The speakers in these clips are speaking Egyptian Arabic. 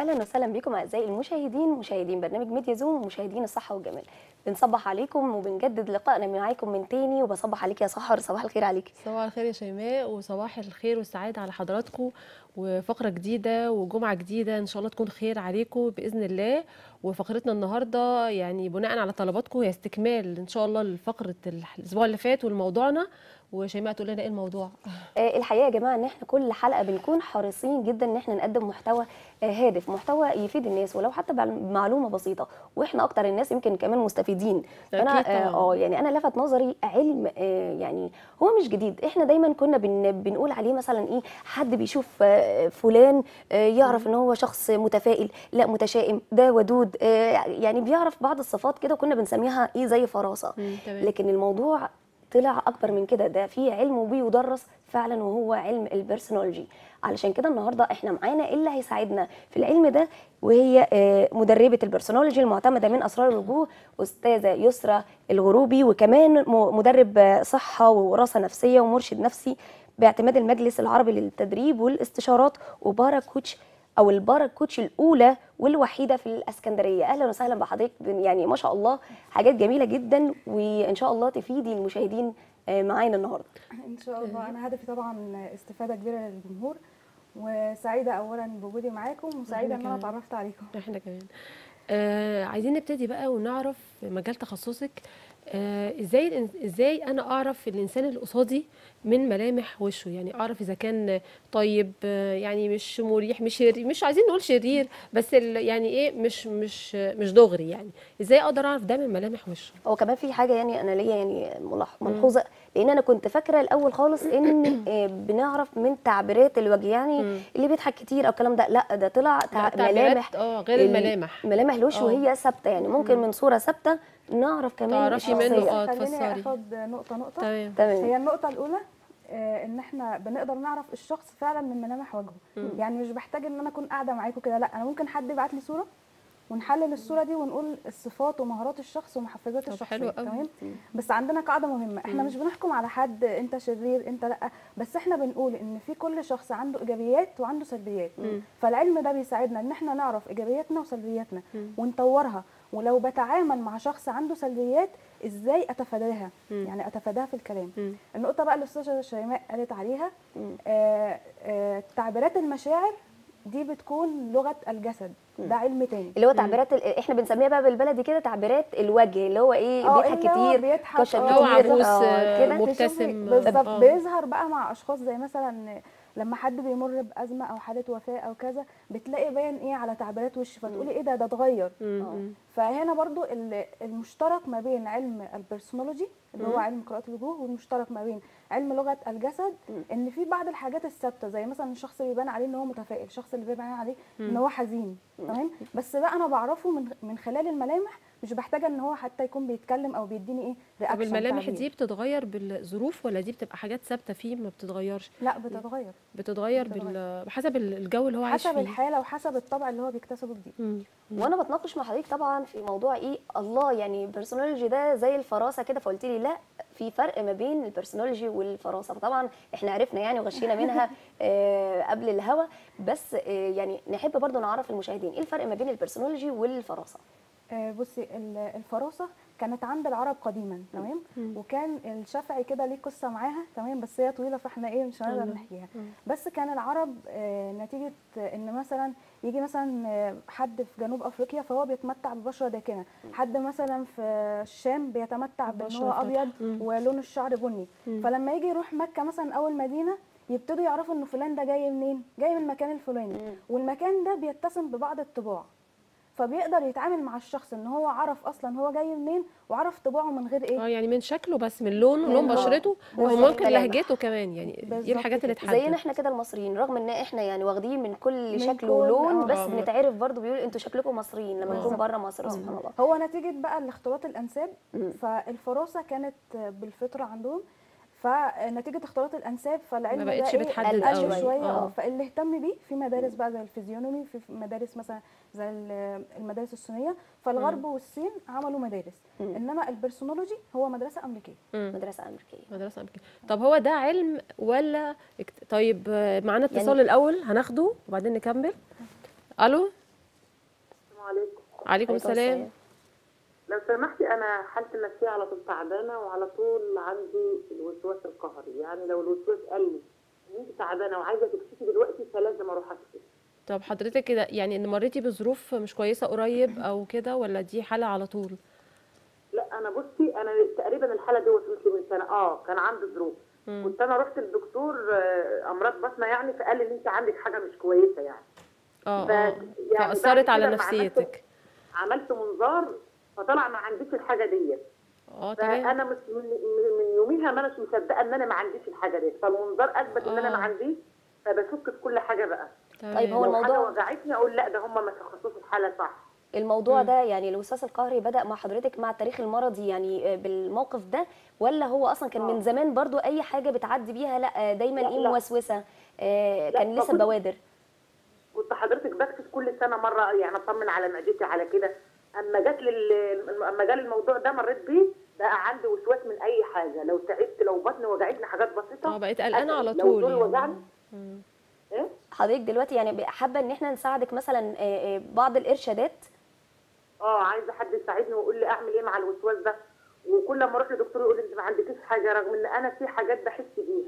اهلا وسهلا بكم اعزائي المشاهدين مشاهدين برنامج ميديا زوم ومشاهدين الصحه والجمال بنصبح عليكم وبنجدد لقائنا معاكم من تاني وبصبح عليك يا سحر صباح الخير عليك صباح الخير يا شيماء وصباح الخير والسعادة على حضراتكم وفقرة جديدة وجمعة جديدة إن شاء الله تكون خير عليكم بإذن الله وفقرتنا النهاردة يعني بناء على طلباتكم هي استكمال إن شاء الله لفقرة الأسبوع اللي فات ولموضوعنا وشيماء تقول لنا إيه الموضوع آه، الحقيقه يا جماعه ان احنا كل حلقه بنكون حريصين جدا ان احنا نقدم محتوى آه، هادف محتوى يفيد الناس ولو حتى بمعلومه بسيطه واحنا اكتر الناس يمكن كمان مستفيدين فانا أكيد اه طبعاً. آه، يعني انا لفت نظري علم آه، يعني هو مش جديد احنا دايما كنا بن بنقول عليه مثلا ايه حد بيشوف آه، فلان آه، يعرف ان هو شخص متفائل لا متشائم ده ودود آه، يعني بيعرف بعض الصفات كده كنا بنسميها ايه زي فراسه مم، تمام. لكن الموضوع طلع اكبر من كده ده في علم وبيدرس فعلا وهو علم البيرسونولوجي علشان كده النهارده احنا معانا اللي هيساعدنا في العلم ده وهي آه، مدربه البيرسونولوجي المعتمده من اسرار الوجوه استاذه يسرى الغروبي وكمان م- مدرب آه، صحه ووراثه نفسيه ومرشد نفسي باعتماد المجلس العربي للتدريب والاستشارات وبارا كوتش او البارا كوتش الاولى والوحيده في الاسكندريه اهلا وسهلا بحضرتك يعني ما شاء الله حاجات جميله جدا وان شاء الله تفيدي المشاهدين آه، معانا النهارده ان شاء الله انا هدفي طبعا استفاده كبيره للجمهور وسعيده اولا بوجودي معاكم وسعيده ان انا كمان. اتعرفت عليكم احنا كمان آه عايزين نبتدي بقى ونعرف مجال تخصصك آه ازاي الإن- ازاي انا اعرف الانسان اللي قصادي من ملامح وشه يعني اعرف اذا كان طيب آه يعني مش مريح مش شرير مش عايزين نقول شرير بس ال- يعني ايه مش مش مش دغري يعني ازاي اقدر اعرف ده من ملامح وشه هو كمان في حاجه يعني انا ليا يعني ملاح- ملحوظه لان انا كنت فاكره الاول خالص ان آه، بنعرف من تعبيرات الوجه يعني مم. اللي بيضحك كتير او الكلام ده لا ده طلع لا، تع... تعبيرات، ملامح اه غير ال- الملامح ملامح الوش اه. وهي ثابته يعني ممكن من صوره ثابته نعرف كمان تعرفي منه الشخصية. اه خليني تفسري اخد نقطه نقطه تمام تمام هي النقطه الاولى آه، ان احنا بنقدر نعرف الشخص فعلا من ملامح وجهه يعني مش بحتاج ان انا اكون قاعده معاكم كده لا انا ممكن حد يبعت لي صوره ونحلل الصوره دي ونقول الصفات ومهارات الشخص ومحفزات طب الشخص حلو قوي. تمام بس عندنا قاعده مهمه احنا مش بنحكم على حد انت شرير انت لا بس احنا بنقول ان في كل شخص عنده ايجابيات وعنده سلبيات فالعلم ده بيساعدنا ان احنا نعرف ايجابياتنا وسلبياتنا ونطورها ولو بتعامل مع شخص عنده سلبيات ازاي اتفاداها يعني اتفاداها في الكلام مم. النقطه بقى اللي الاستاذه شيماء قالت عليها مم. آه آه تعبيرات المشاعر دي بتكون لغه الجسد ده علم تاني اللي هو تعبيرات ال... احنا بنسميها بقى بالبلدي كده تعبيرات الوجه اللي هو ايه اه، بيضحك اللي هو كتير بيضحك، كشر اه. اللي هو كتير عروس اه، آه، كده مبتسم تشوفي آه. بالظبط آه. بيظهر بقى مع اشخاص زي مثلا لما حد بيمر بازمه او حاله وفاه او كذا بتلاقي باين ايه على تعبيرات وشه فتقولي ايه ده ده اتغير مم، اه. مم. فهنا برضو ال- المشترك ما بين علم البيرسونولوجي اللي هو علم قراءة الوجوه والمشترك ما بين علم لغة الجسد ان في بعض الحاجات الثابتة زي مثلا الشخص اللي بيبان عليه ان هو متفائل الشخص اللي بيبان عليه ان هو حزين تمام بس ده انا بعرفه من من خلال الملامح مش بحتاجه ان هو حتى يكون بيتكلم او بيديني ايه طب رياكشن الملامح تعبير. دي بتتغير بالظروف ولا دي بتبقى حاجات ثابته فيه ما بتتغيرش لا بتتغير بتتغير بتتغير. بال... بحسب الجو اللي هو عايش حسب فيه الحاله وحسب الطبع اللي هو بيكتسبه جديد مم. وانا بتناقش مع حضرتك طبعا في موضوع ايه الله يعني البرسونولوجي ده زي الفراسه كده فقلت لي لا في فرق ما بين البرسونولوجي والفراسه فطبعا احنا عرفنا يعني وغشينا منها آه قبل الهوا بس آه يعني نحب برضو نعرف المشاهدين ايه الفرق ما بين البرسونولوجي والفراسه آه، بصي ال- الفراسه كانت عند العرب قديما تمام وكان الشافعي كده ليه قصه معاها تمام بس هي طويله فاحنا ايه مش هنقدر أيوة. نحكيها بس كان العرب آه، نتيجه ان مثلا يجي مثلا آه، حد في جنوب افريقيا فهو بيتمتع ببشره داكنه حد مثلا في الشام بيتمتع بان بشرة هو فاتحة. ابيض مم. ولون الشعر بني فلما يجي يروح مكه مثلا اول مدينه يبتدوا يعرفوا ان فلان ده جاي منين جاي من المكان الفلاني والمكان ده بيتسم ببعض الطباع فبيقدر يتعامل مع الشخص ان هو عرف اصلا هو جاي منين وعرف طباعه من غير ايه اه يعني من شكله بس من لونه لون آه. بشرته بالظبط. وممكن ملامح. لهجته كمان يعني دي بالظبط الحاجات اللي كده. تحدد زينا احنا كده المصريين رغم ان احنا يعني واخدين من كل من شكل كل- ولون اه. بس آه. بنتعرف برضو بيقول انتوا شكلكم مصريين لما نكون بالظبط. بره مصر سبحان الله هو نتيجه بقى الاختلاط الانساب مم. فالفراسه كانت بالفطره عندهم فنتيجه اختلاط الانساب فالعلم ما ده بقتش إيه؟ بتحدد قل قوي. شويه آه. اه فاللي اهتم بيه في مدارس بقى زي الفيزيونومي في مدارس مثلا زي ال- المدارس الصينيه فالغرب والصين عملوا مدارس انما البرسونولوجي هو مدرسه امريكيه مم. مدرسه امريكيه مدرسة أمريكية طب هو ده علم ولا اكت... طيب آه، معانا اتصال يعني- الأول هناخده وبعدين نكمل ألو عليكم عليكم السلام لو سمحتي انا حالتي النفسيه على طول تعبانه وعلى طول عندي الوسواس القهري يعني لو الوسواس قال لي ان انت تعبانه وعايزه تكشفي دلوقتي فلازم اروح اكشف طب حضرتك كده يعني ان مريتي بظروف مش كويسه قريب او كده ولا دي حاله على طول لا انا بصي انا تقريبا الحاله دي وصلت لي من سنه اه كان عندي ظروف كنت انا رحت للدكتور آه، امراض بطنه يعني فقال لي ان انت عندك حاجه مش كويسه يعني اه ف- اه يعني فاثرت بعد على كده لما عملت- نفسيتك عملت منظار فطلع ما عنديش الحاجه ديت اه تمام فانا مش من, من- من يوميها ما اناش مصدقه ان انا ما عنديش الحاجه دي فالمنظار اثبت ان انا ما آه. عنديش فبشك في كل حاجه بقى طيب هو تمام. لو حاجه الموضوع- وجعتني اقول لا ده هم ما شخصوش الحاله صح الموضوع ده يعني الوسواس القهري بدأ مع حضرتك مع التاريخ المرضي يعني آه، بالموقف ده ولا هو اصلا كان من آه. زمان برضو اي حاجه بتعدي بيها لا آه، دايما لا، ايه لا. موسوسه آه، لا، كان لسه فكنت- بوادر كنت حضرتك بكشف كل سنه مره يعني اطمن على معدتي على كده اما جات لل اما جالي الموضوع ده مريت بيه بقى عندي وسواس من اي حاجه لو تعبت لو بطني وجعتني حاجات بسيطه اه بقيت قلقانه أكل. على لو طول دول يعني. وجعني ايه حضرتك دلوقتي يعني حابه ان احنا نساعدك مثلا آه، آه، بعض الارشادات اه عايزه حد يساعدني ويقول لي اعمل ايه مع الوسواس ده وكل ما اروح لدكتور يقول لي انت ما عندكيش حاجه رغم ان انا في حاجات بحس بيها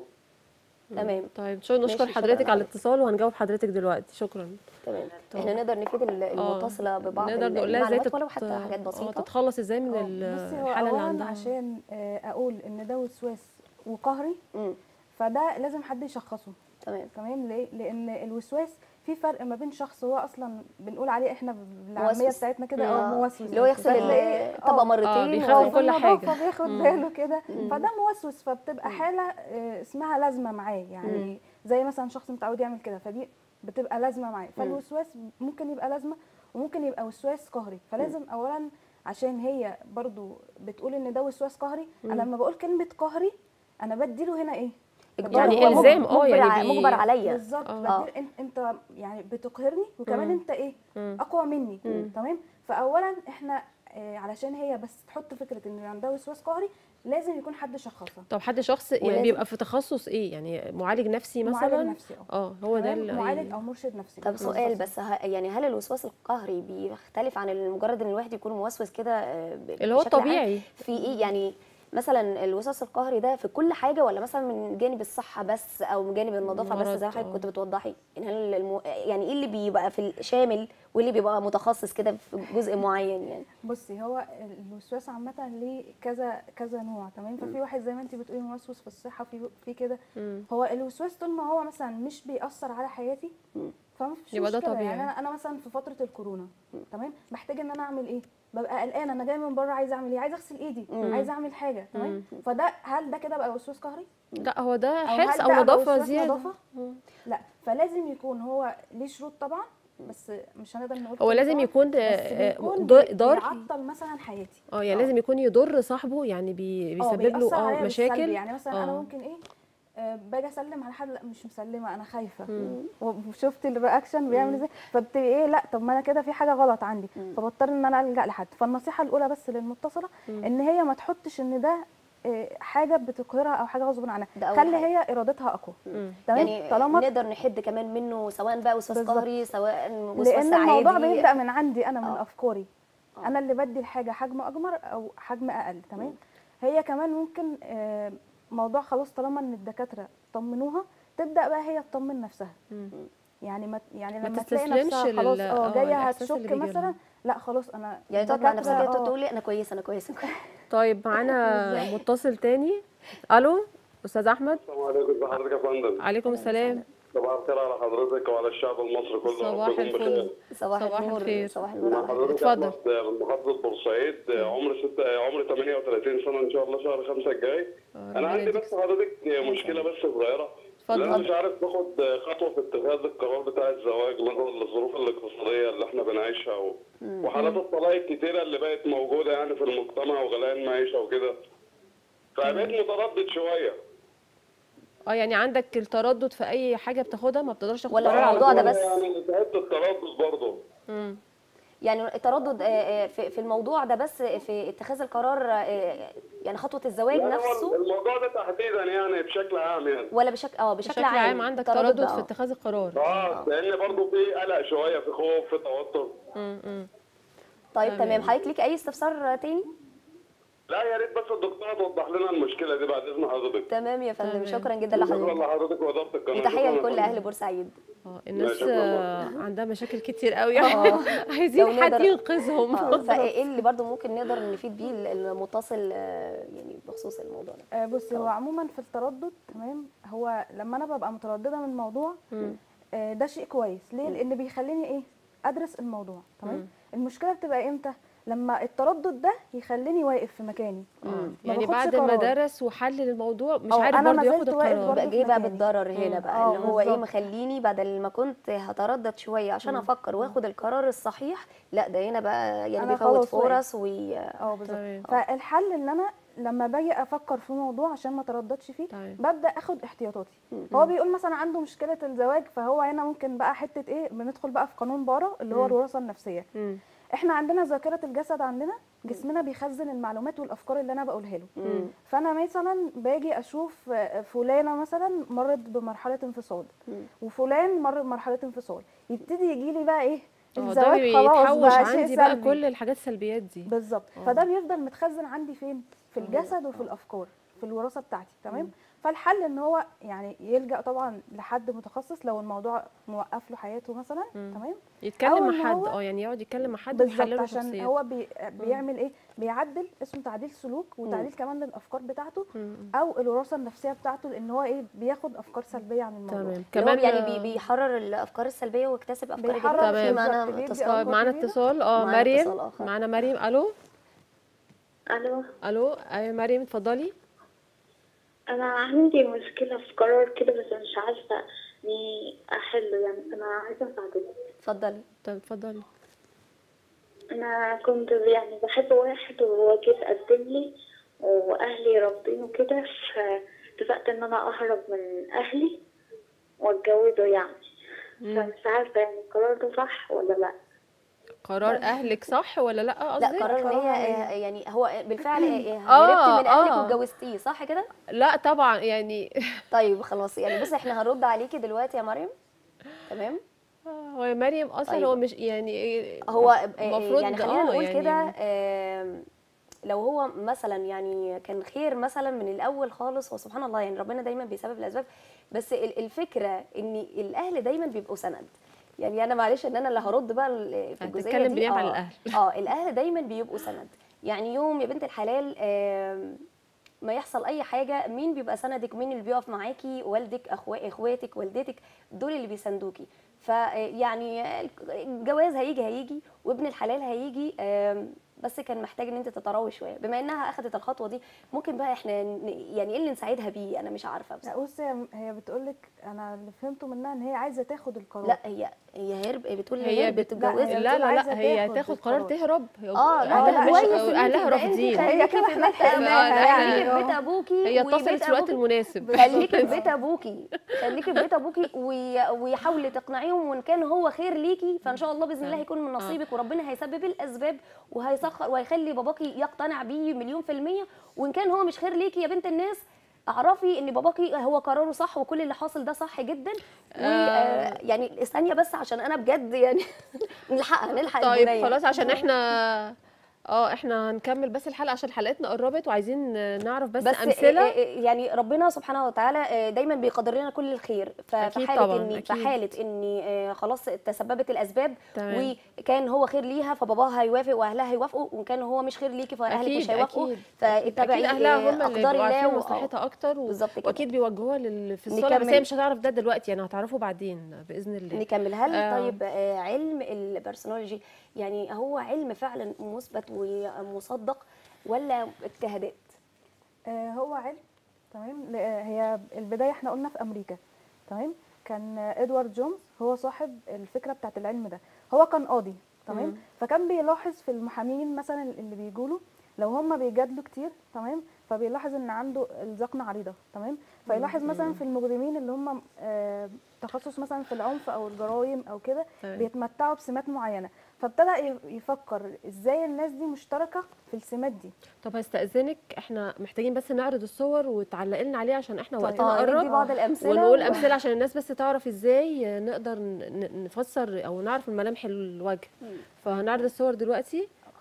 تمام طيب شو نشكر ماشي، شكراً حضرتك على عليك. الاتصال وهنجاوب حضرتك دلوقتي شكرا تمام احنا نقدر نفيد ال- المتصله ببعض نقدر نقول لها ازاي المعلومات تت... ولو حتى حاجات آه، بسيطه تتخلص ازاي من آه، ال- بصي هو الحاله اللي اولا عندها عشان آه، اقول ان ده وسواس وقهري مم. فده لازم حد يشخصه تمام تمام ليه لان الوسواس في فرق ما بين شخص هو اصلا بنقول عليه احنا بالعاميه موسوس. بتاعتنا كده مم. اه موسوس اللي هو يغسل فتلاقيه- الطبق آه، مرتين بيخاف و- من كل النظافة حاجة. بياخد باله كده فده موسوس فبتبقى حاله آه، اسمها لازمه معاه يعني زي مثلا شخص متعود يعمل كده فدي بتبقى لازمه معاه فالوسواس ممكن يبقى لازمه وممكن يبقى وسواس قهري فلازم اولا عشان هي برضو بتقول ان ده وسواس قهري انا لما بقول كلمه قهري انا بديله هنا ايه يعني هو مج- إلزام، اه، مجبر يعني ع- بي- مجبر عليا بالظبط آه. بديل انت, انت يعني بتقهرني وكمان مم. انت ايه مم. اقوى مني تمام فاولا احنا آه، علشان هي بس تحط فكره ان عندها وسواس قهري لازم يكون حد شخصها طب حد شخص يعني ولازم- بيبقى في تخصص ايه يعني معالج نفسي مثلا معالج نفسي اه اه هو ده تمام؟ اللي معالج او مرشد نفسي طب سؤال بالظبط. بس ه- يعني هل الوسواس القهري بيختلف عن مجرد ان الواحد يكون موسوس كده آه، ب- اللي هو بشكل عام؟ الطبيعي. في ايه يعني مثلا الوسواس القهري ده في كل حاجه ولا مثلا من جانب الصحه بس او من جانب النظافه بس مرض، زي ما حضرتك آه. كنت بتوضحي يعني هل المو... يعني ايه اللي بيبقى في الشامل وايه اللي بيبقى متخصص كده في جزء معين يعني بصي هو الوسواس عامه ليه كذا كذا نوع تمام ففي واحد زي ما انت بتقولي موسوس في الصحه في في كده مم. هو الوسواس طول ما هو مثلا مش بيأثر على حياتي فمفيش يبقى ده مشكله طبيعي. يعني انا انا مثلا في فتره الكورونا تمام محتاجه ان انا اعمل ايه ببقى قلقانه انا جايه من بره عايزه اعمل ايه عايزه اغسل ايدي عايزه اعمل حاجه تمام فده هل ده كده بقى وسواس قهري لا هو ده او حرص هل او ده بقى نظافه وسواس زياده نظافة؟ لا فلازم يكون هو ليه شروط طبعا بس مش هنقدر نقول هو كل لازم طبعاً، يكون بس آه، بيكون ضار- بي- ضار بيعطل مثلا حياتي اه يعني آه. لازم يكون يضر صاحبه يعني بي اه بيسبب له بيأثر اه عليا بالسلب. مشاكل يعني مثلا انا آه. ممكن ايه آه، باجي اسلم على حد لا مش مسلمه انا خايفه وشفت الرياكشن بيعمل ازاي فبتبقي ايه لا طب ما انا كده في حاجه غلط عندي فبضطر ان انا الجا لحد فالنصيحه الاولى بس للمتصله ان هي ما تحطش ان ده آه، حاجه بتقهرها او حاجه غصب عنها ده أول خلي حاجة. هي ارادتها اقوى تمام يعني طالما نقدر نحد كمان منه سواء بقى وسواس بالظبط. قهري سواء وسواس لان الموضوع عادي بيبدا من عندي انا من آه. افكاري آه. انا اللي بدي الحاجه حجم اكبر او حجم اقل تمام هي كمان ممكن آه، موضوع خلاص طالما ان الدكاتره طمنوها تبدا بقى هي تطمن نفسها مم. يعني ما يعني ما لما تلاقي تستسلمش نفسها لل- خلاص آه، اه جايه الإحساس اللي هتشك بيجيلها. مثلا لا خلاص انا يعني تقعد مع الدكاترة، نفسها كده آه، تقول لي انا كويسه انا كويسه طيب معانا متصل تاني الو استاذ احمد السلام عليكم ازي حضرتك يا فندم عليكم السلام صباح الخير على حضرتك وعلى الشعب المصري كله صباح ربكم بخير. الفل صباح, صباح النور الخير. صباح النور مع على حضرتك اتفضل. احمد من محافظه بورسعيد عمري ست عمري 38 سنه ان شاء الله شهر خمسة الجاي ربنا انا عندي يديك بس حضرتك مشكله بس صغيره اتفضل. انا مش عارف باخد خطوه في اتخاذ القرار بتاع الزواج نظرا للظروف الاقتصاديه اللي احنا بنعيشها و... وحالات الطلاق الكتيره اللي بقت موجوده يعني في المجتمع وغلاء المعيشه وكده فبقيت متردد شويه اه يعني عندك التردد في اي حاجه بتاخدها ما بتقدرش تاخد ولا قرار على الموضوع طول ده بس. يعني تعبت التردد برضه مم. يعني التردد آه، آه، في في الموضوع ده بس في اتخاذ القرار آه، يعني خطوه الزواج يعني هو نفسه الموضوع ده تحديدا يعني بشكل عام يعني ولا بشكل اه بشكل, بشكل عام عندك تردد في آه. اتخاذ القرار اه لان برضه في قلق شويه في خوف في توتر مم. مم. طيب تمام. تمام حضرتك ليك اي استفسار تاني لا يا ريت بس الدكتوره توضح لنا المشكله دي بعد اذن حضرتك تمام يا فندم تمام. شكرا جدا شكرا لحضرتك لحضرتك واداره القناه وتحيه شكراً لكل يا اهل فندم. بورسعيد اه الناس شكراً آه، والله. عندها مشاكل كتير قوي آه. عايزين لو حد نقدر- ينقذهم اه فايه اللي برضو ممكن نقدر نفيد بيه المتصل آه، يعني بخصوص الموضوع ده آه، بصي هو عموما في التردد تمام هو لما انا ببقى متردده من الموضوع آه، ده شيء كويس ليه لان بيخليني ايه ادرس الموضوع تمام المشكله بتبقى امتى لما التردد ده يخليني واقف في مكاني ما يعني باخدش بعد ما قرار. درس وحلل الموضوع مش أو عارف أنا برضه ما ياخد زلت واقف القرار برضه بقى جه بقى مكاني. بالضرر هنا بقى آه، اللي هو ايه بالظبط. مخليني بدل ما كنت هتردد شويه عشان افكر واخد القرار الصحيح لا ده هنا بقى يعني أنا بيفوت خلاص واقف. فرص وي اه تمام. بالظبط فالحل ان انا لما باجي افكر في موضوع عشان ما ترددش فيه تمام. ببدا اخد احتياطاتي هو بيقول مثلا عنده مشكله الزواج فهو هنا ممكن بقى حته ايه بندخل بقى في قانون بارا اللي هو الوراثه النفسيه مم. احنا عندنا ذاكره الجسد عندنا جسمنا بيخزن المعلومات والافكار اللي انا بقولها له فانا مثلا باجي اشوف آه، فلانه مثلا مرت بمرحله انفصال وفلان مر بمرحله انفصال يبتدي يجي لي بقى ايه اه ده الزواج خلاص بيتحوش بقى شيء عندي بقى سلبي. كل الحاجات السلبيات دي بالظبط فده بيفضل متخزن عندي فين في الجسد وفي الافكار في الوراثه بتاعتي تمام فالحل ان هو يعني يلجا طبعا لحد متخصص لو الموضوع موقف له حياته مثلا تمام يتكلم أو مع إن حد هو- اه يعني يقعد يتكلم مع حد بالظبط ويحلله عشان شخصيته هو بي بيعمل ايه بيعدل اسمه تعديل سلوك وتعديل كمان للافكار بتاعته او الوراثه النفسيه بتاعته لان هو ايه بياخد افكار سلبيه عن الموضوع تمام كمان كمان يعني بي- بيحرر الافكار السلبيه ويكتسب افكار بيحرر جديده تمام. في معانا بالظبط، بيدي اتصال طيب أفكار معانا جديدة. اتصال اه معانا مريم اتصال آخر. معانا مريم الو الو الو ايوه مريم اتفضلي انا عندي مشكله في قرار كده بس مش عارفه اني احله يعني انا عايزه مساعدتك اتفضلي طيب اتفضلي انا كنت يعني بحب واحد وهو جه اتقدم لي واهلي رافضينه كده فاتفقت ان انا اهرب من اهلي واتجوزه يعني فمش عارفه يعني القرار ده صح ولا لا قرار اهلك صح ولا لا لا قصدك قرار ان قرار هي إيه؟ آه، يعني هو بالفعل آه، آه، هربت من اهلك آه. واتجوزتيه صح كده لا طبعا يعني طيب خلاص يعني بصي احنا هنرد عليكي دلوقتي يا مريم تمام هو يا مريم اصلا طيب. هو مش يعني هو آه، المفروض يعني خلينا آه، نقول يعني- كده آم، لو هو مثلا يعني كان خير مثلا من الاول خالص وسبحان الله يعني ربنا دايما بيسبب الاسباب بس ال- الفكره ان الاهل دايما بيبقوا سند يعني انا معلش ان انا اللي هرد بقى ال- في الجزئيه هتتكلم دي بنعم على آه، الأهل. اه الاهل دايما بيبقوا سند يعني يوم يا بنت الحلال آم، ما يحصل اي حاجه مين بيبقى سندك مين اللي بيقف معاكي والدك أخوا اخواتك والدتك دول اللي بيساندوكي فيعني الجواز هيجي هيجي وابن الحلال هيجي آم، بس كان محتاج ان انت تتراوي شويه بما انها اخذت الخطوه دي ممكن بقى احنا ن- يعني ايه اللي نساعدها بيه انا مش عارفه لا بصراحه بصي هي- هي بتقول لك انا اللي فهمته منها ان هي عايزه تاخد القرار لا هي هي هرب بتقول هي هي بت- بتتجوز هي لا بتقول لا عايزة لا هي تاخد تاخد قرار القرار. تهرب اه لا اهلها ده مش كويس إن اهلها انت- ده انت رافضين خليكي هي كده في احنا بيت فهمناها أبوكي. يعني. خليكي في بيت ابوكي هي وبيت اتصلت في الوقت أبوكي. المناسب خليكي في بيت ابوكي خليكي في بيت ابوكي وي- ويحاول تقنعيهم وان كان هو خير ليكي فان شاء الله باذن الله هيكون من نصيبك وربنا هيسبب الاسباب وهيسخر وهيخلي باباكي يقتنع بيه مليون في الميه وان كان هو مش خير ليكي يا بنت الناس اعرفي ان باباكي هو قراره صح وكل اللي حاصل ده صح جدا آه. ويعني ثانيه بس عشان انا بجد يعني نلحقها نلحق طيب البنية. خلاص عشان احنا اه احنا هنكمل بس الحلقه عشان حلقتنا قربت وعايزين نعرف بس, بس امثله آه، آه، يعني ربنا سبحانه وتعالى آه، دايما بيقدر لنا كل الخير ففي أكيد حاله طبعاً، اني في أكيد. حاله اني آه، خلاص تسببت الاسباب تمام. وكان هو خير ليها فباباها هيوافق واهلها هيوافقوا وان كان هو مش خير ليكي فاهلك مش اكيد هيوافقوا اكيد فاتبعي اكيد اهلها هم آه، اللي اقدار بيبقوا عارفين الله و- مصلحتها اكتر و... بالظبط كده. واكيد بيوجهوها لل... في الصلاه بس نكمل. هي مش هتعرف ده دلوقتي يعني هتعرفه بعدين باذن الله نكمل هل آه. طيب آه، علم البرسونولوجي يعني هو علم فعلا مثبت ومصدق ولا اجتهادات آه، هو علم تمام ل- آه، هي البدايه احنا قلنا في امريكا تمام كان آه، ادوارد جونز هو صاحب الفكره بتاعت العلم ده هو كان قاضي تمام فكان بيلاحظ في المحامين مثلا اللي بيجوا لو هم بيجادلوا كتير تمام فبيلاحظ ان عنده الذقن عريضه تمام فيلاحظ مثلا في المجرمين اللي هم آه، تخصص مثلا في العنف او الجرائم او كده تمام. بيتمتعوا بسمات معينه فابتدى ي- يفكر ازاي الناس دي مشتركه في السمات دي طب هستأذنك احنا محتاجين بس نعرض الصور وتعلق لنا عليها عشان احنا طيب. وقتنا اه ندي قرب بعض الامثله ونقول و- امثله عشان الناس بس تعرف ازاي نقدر ن- ن- نفسر او نعرف الملامح الوجه فهنعرض الصور دلوقتي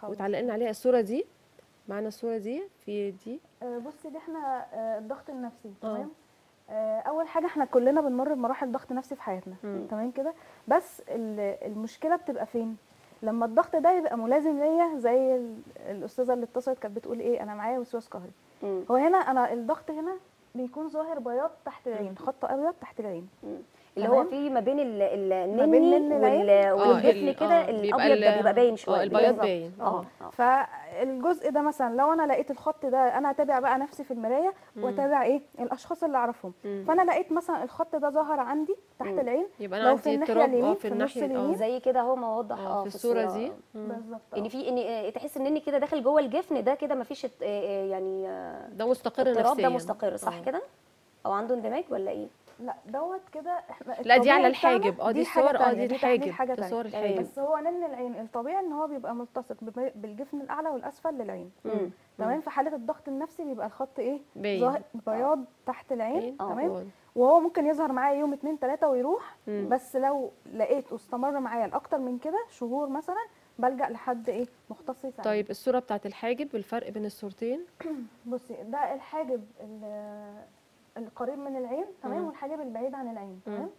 حاضر. وتعلق لنا عليها الصوره دي معانا الصوره دي في دي آه، بصي دي احنا آه، الضغط النفسي آه. تمام آه، اول حاجه احنا كلنا بنمر بمراحل ضغط نفسي في حياتنا مم. تمام كده بس ال- المشكله بتبقى فين لما الضغط ده يبقى ملازم ليا زي ال- الاستاذه اللي اتصلت كانت بتقول ايه انا معايا وسواس قهري مم. هو هنا انا الضغط هنا بيكون ظاهر بياض تحت العين خط ابيض تحت العين مم. اللي تمام. هو في ما بين ال- ال- ما بين النني نن وال- العين. والجفن ال- كده آه، بيبقى الابيض ده ال- بيبقى باين شويه اه البياض بالظبط. باين اه آه. فالجزء ده مثلا لو انا لقيت الخط ده انا هتابع بقى نفسي في المرايه واتابع ايه الاشخاص اللي اعرفهم مم. فانا لقيت مثلا الخط ده ظهر عندي تحت مم. العين يبقى انا لو في عندي الناحية اضطراب اه اليمين، في في النص الناحيه اه اليمين. زي كده هو موضح اه اه في الصوره دي مم. بالظبط ان آه. في ان آه، تحس ان كده داخل جوه الجفن ده كده مفيش ات- آه، آه، يعني آه، ده مستقر اضطراب نفسيا ده مستقر صح آه. كده او عنده اندماج ولا ايه لا دوت كده احنا لا دي الطبيعي على بتاعنا الحاجب اه دي حاجة الصور اه تانية، دي تحليل الحاجب حاجه دي تانية صور الحاجب بس هو نن العين الطبيعي ان هو بيبقى ملتصق بم- بالجفن الاعلى والاسفل للعين مم. تمام في حاله الضغط النفسي بيبقى الخط ايه باين. ظاهر بياض تحت العين باين. آه. تمام آه. وهو ممكن يظهر معايا يوم اتنين تلاته ويروح مم. بس لو لقيته استمر معايا لاكتر من كده شهور مثلا بلجأ لحد ايه مختص يساعدني طيب الصوره بتاعت الحاجب الفرق بين الصورتين بصي ده الحاجب ال- القريب من العين تمام مم. والحاجب البعيد عن العين مم. تمام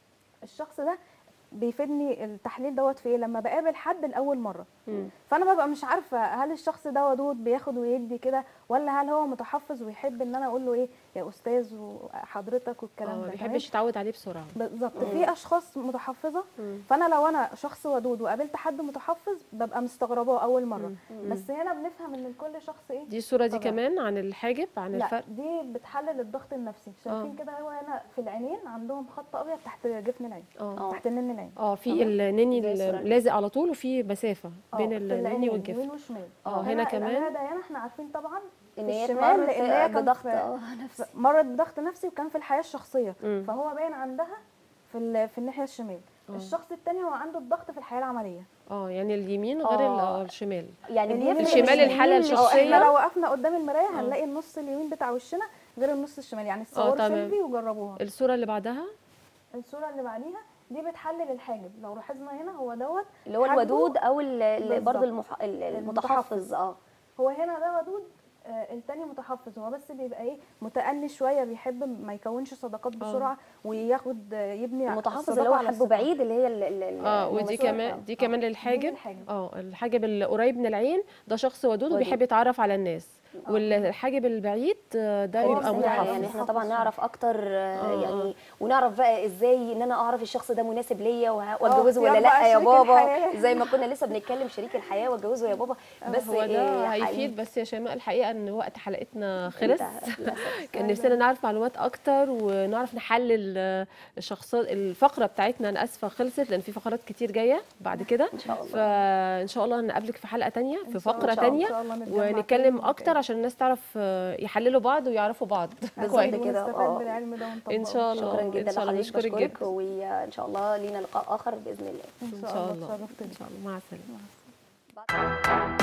الشخص ده بيفيدني التحليل دوت في ايه لما بقابل حد لاول مره مم. فانا ببقى مش عارفه هل الشخص ده ودود بياخد ويدي كده ولا هل هو متحفظ ويحب ان انا اقول له ايه يا استاذ وحضرتك والكلام اه ده ما تمام؟ بيحبش يتعود عليه بسرعه بالظبط في اشخاص متحفظه مم. فانا لو انا شخص ودود وقابلت حد متحفظ ببقى مستغرباه اول مره بس هنا بنفهم ان لكل شخص ايه دي الصوره دي طبعا. كمان عن الحاجب عن لا الفرق دي بتحلل الضغط النفسي شايفين كده هو هنا في العينين عندهم خط ابيض تحت جفن العين اه تحت نن العين اه في تمام. النني زي الصورة اللي- لازق على طول وفي مسافه آه، بين في النني العينين، والجفن يمين وشمال آه، هنا كمان. الأمانة ده هنا احنا عارفين طبعا ان في هي الشمال اتمرت لان هي كان بضغط في- اه نفسي مرت بضغط نفسي وكان في الحياه الشخصيه مم. فهو باين عندها في ال- في الناحيه الشمال الشخص التاني هو عنده الضغط في الحياه العمليه اه يعني اليمين غير ال- آه. آه، الشمال يعني اليمين بيفرق الشمال من الحالة اليمين الشخصية. احنا للشمال. لو وقفنا قدام المرايه هنلاقي النص اليمين بتاع وشنا غير النص الشمال يعني تصوروا تمام. سيلفي وجربوها الصوره اللي بعدها الصوره اللي بعديها دي بتحلل الحاجب لو لاحظنا هنا هو دوت اللي هو حاجبه الودود او ال- ال- بالظبط. برضه المح... ال- المتحفظ اه هو هنا ده ودود آه، التاني متحفظ هو بس بيبقى ايه متأني شويه بيحب ما يكونش صداقات بسرعه وياخد آه، يبني المتحفظ الصداقة اللي هو على حبه الثقة. بعيد اللي هي ال- ال- ال- اه ودي المسؤول- كمان آه. دي كمان للحاجب الحاجب. اه الحاجب القريب من العين ده شخص ودود ودود. وبيحب يتعرف على الناس والحاجب البعيد آه، ده هو يبقى بس يعني, متحفظ يعني احنا طبعا نعرف اكتر آه، آه، يعني ونعرف بقى ازاي ان انا اعرف الشخص ده مناسب ليا وه- واتجوزه اختيار ولا بقى لا يا شريك بابا الحياة. زي ما كنا لسه بنتكلم شريك الحياه واتجوزه يا بابا بس هو ده آه، حقيقي هيفيد بس يا شيماء الحقيقه ان وقت حلقتنا خلص انتهى للأسف. كان نفسنا نعرف معلومات اكتر ونعرف نحلل آه، الشخصيات الفقره بتاعتنا انا اسفه خلصت لان في فقرات كتير جايه بعد كده ان شاء الله فان شاء الله نقابلك في حلقه تانية في إن شاء الله. فقره إن شاء الله. تانية إن شاء الله نتجمع ونتكلم تاني. اكتر عشان الناس تعرف آه، يحللوا بعض ويعرفوا بعض بالظبط كويس كده، ونستفاد آه. بالعلم ده ونطبقه ان شاء الله شكرا ان جدا شاء الله لحضرتك نشكرك بشكرك جدا وان شاء الله لينا لقاء اخر باذن الله ان ان شاء شاء الله الله اتشرفت ان بيك. شاء الله مع السلامه